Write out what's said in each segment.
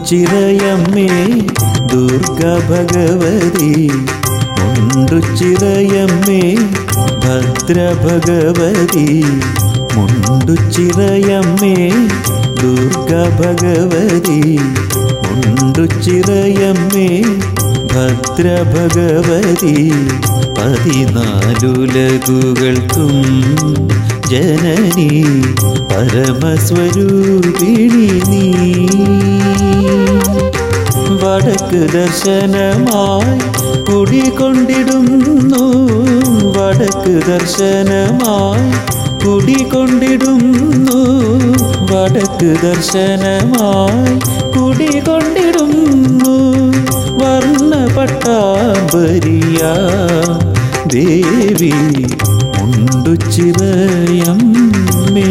മുണ്ടുച്ചിറയമ്മേ ദുർഗ ഭഗവതി മുണ്ടുച്ചിറയമ്മേ ഭദ്ര ഭഗവതി മുണ്ടുച്ചിറയമ്മേ ദുർഗ ഭഗവതി മുണ്ടുച്ചിറയമ്മേ ഭദ്ര ഭഗവതി പതിനാലുലകുകൾക്കും ജനനി പരമസ്വരൂപിണി നീ വടക്ക് ദർശനമായി കുടികൊണ്ടിടുന്നു വടക്ക് ദർശനമായി കുടികൊണ്ടിടുന്നു വടക്ക് ദർശനമായി കുടികൊണ്ടിടുന്നു വർണ്ണ പട്ടാമ്പരിയ ദേവി മുണ്ടുച്ചിറയമ്മേ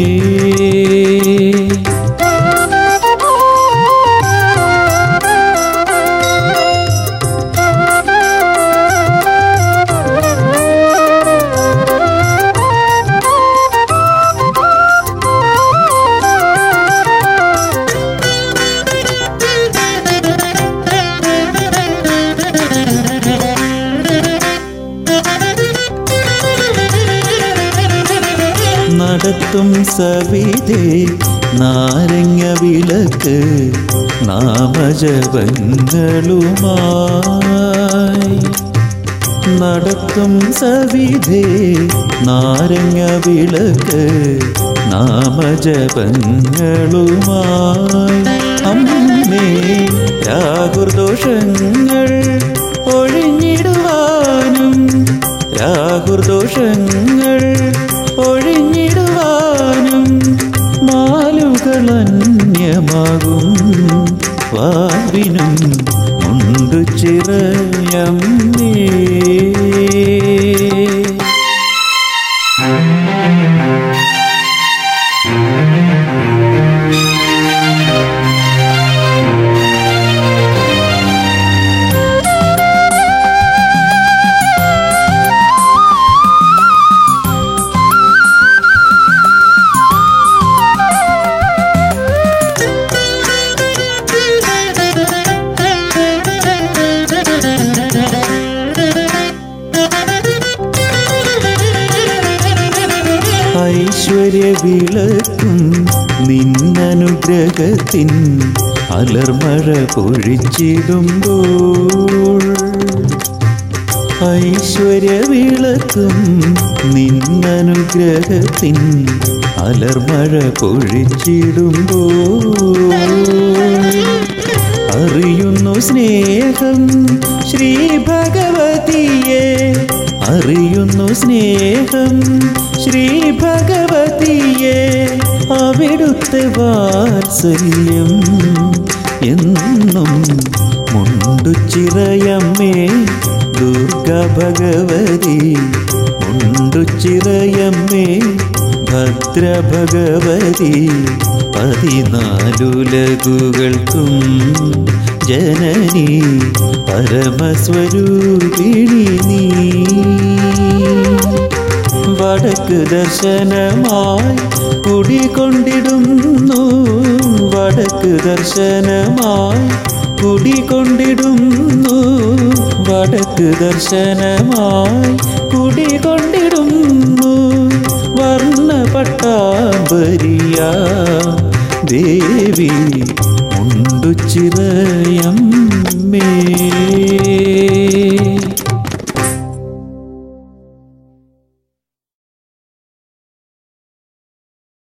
നടത്തും സവിതേ നാരങ്ങ വിളക്ക് നാമജപങ്ങളുമായി നടത്തും സവിധേ നാരങ്ങ വിളക്ക് നാമജപങ്ങളുമായി അമ്മേ രാഹുർദോഷങ്ങൾ ഒഴിഞ്ഞിടുവാനും രാഹുർദോഷങ്ങൾ ഒഴിഞ്ഞിടുവാനും മാലുകളന്യമാകും വാവിനും മുണ്ടു ചിറയമ്മേ ഐശ്വര്യ വിളക്കും നിന്നനുഗ്രഹത്തിൻ അലർമഴ പൊഴിച്ചിടുമ്പോൾ ഐശ്വര്യ വിളക്കും നിന്നനുഗ്രഹത്തിൻ അലർമഴ പൊഴിച്ചിടുമ്പോൾ അറിയുന്നു സ്നേഹം ശ്രീ ഭഗവതിയെ അറിയുന്നു സ്നേഹം ശ്രീ ഭഗവതിയെ അവിടുത്തെ വാത്സല്യം എന്നും മുണ്ടുച്ചിറയമ്മേ ദുർഗ ഭഗവതി മുണ്ടുച്ചിറയമ്മേ ഭദ്ര ഭഗവതി പതിനാലുലകുകൾക്കും ജനനി പരമസ്വരൂപിണി നീ വടക്ക് ദർശനമായി കുടികൊണ്ടിടുന്നു വടക്ക് ദർശനമായി കുടികൊണ്ടിടുന്നു വടക്ക് ദർശനമായി കുടികൊണ്ടിടുന്നു വർണ്ണ പട്ടാമ്പരിയ ദേവി മുണ്ടുച്ചിറയം